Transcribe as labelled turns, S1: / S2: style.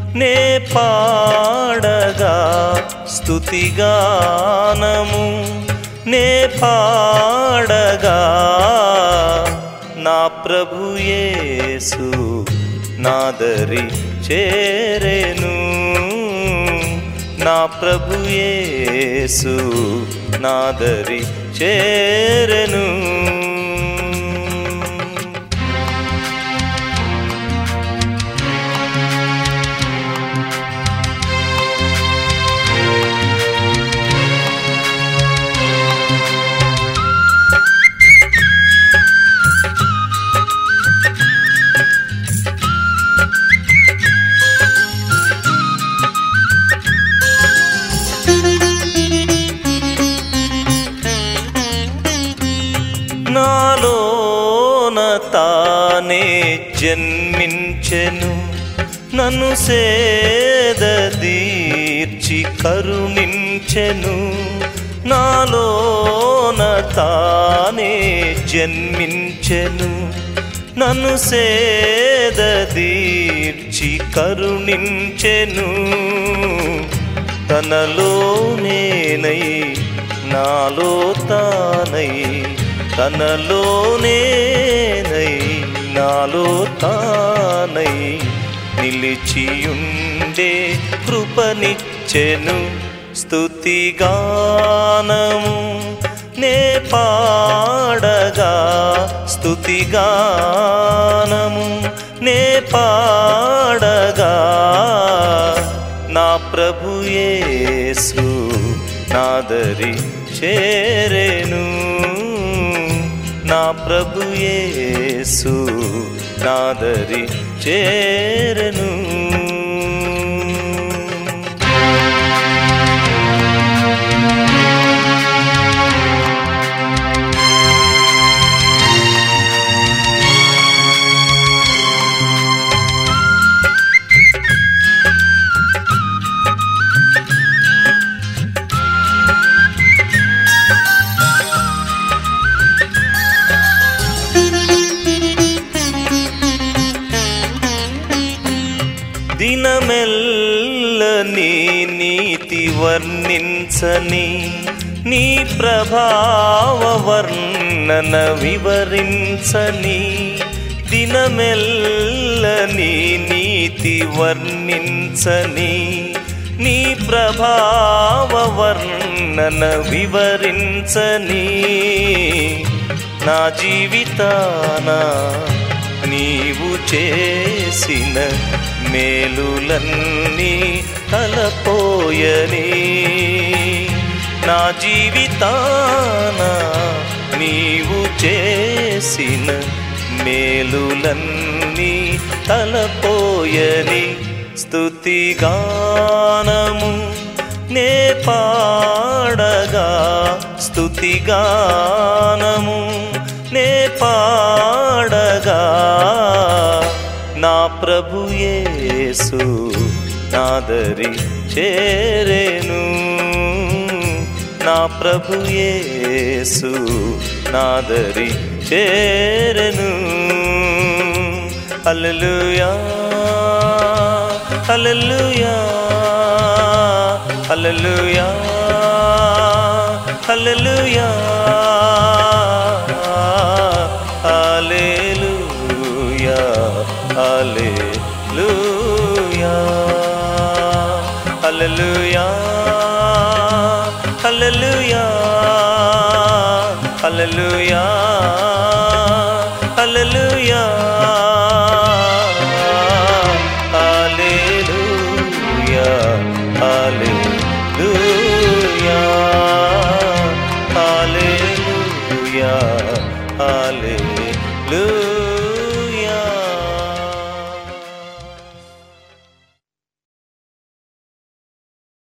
S1: నే పాడగా స్తుతిగానము నే పాడగా నా ప్రభు యేసు నాదరి చేరెను నా ప్రభు యేసు నాదరి చేరెను నాలోన తానే జన్మించెను నన్ను సేదీర్చి కరుణించెను నాలోన తానే జన్మించెను నన్ను సేదీర్చి కరుణించెను తనలో నేనై నాలో తానై తనలో నేనై నాలో తానై నిలిచియుండే కృపనిచ్చెను స్తుతిగానము నే పాడగా స్తుతిగానము నే పాడగా నా ప్రభు యేసు నాదరి చేరెను నా ప్రభు యేసు నాదరి చేరెను దినమెల్ల నీ నీతి వర్ణించని నీ ప్రభావ వర్ణన వివరించని దినమెల్ల నీ నీతి వర్ణించని నీ ప్రభావ వర్ణన వివరించని నా జీవితాన నీవు చేసిన మేలులన్నీ తలపోయని నా జీవితాన నీవు చేసిన మేలులన్నీ తలపోయని స్తుతిగానము నే పాడగా స్తుతిగానము నే పాడగా నా ప్రభు యేసు నాదరి చేరెను నా ప్రభు యేసు నాదరి చేరెను హల్లెలూయా హల్లెలూయా హల్లెలూయా హల్లెలూయా హల్లెలూయా హల్లెలూయా హల్లెలూయా హల్లెలూయా హల్లెలూయా హల్లెలూయా హల్లెలూయా హల్లెలూయా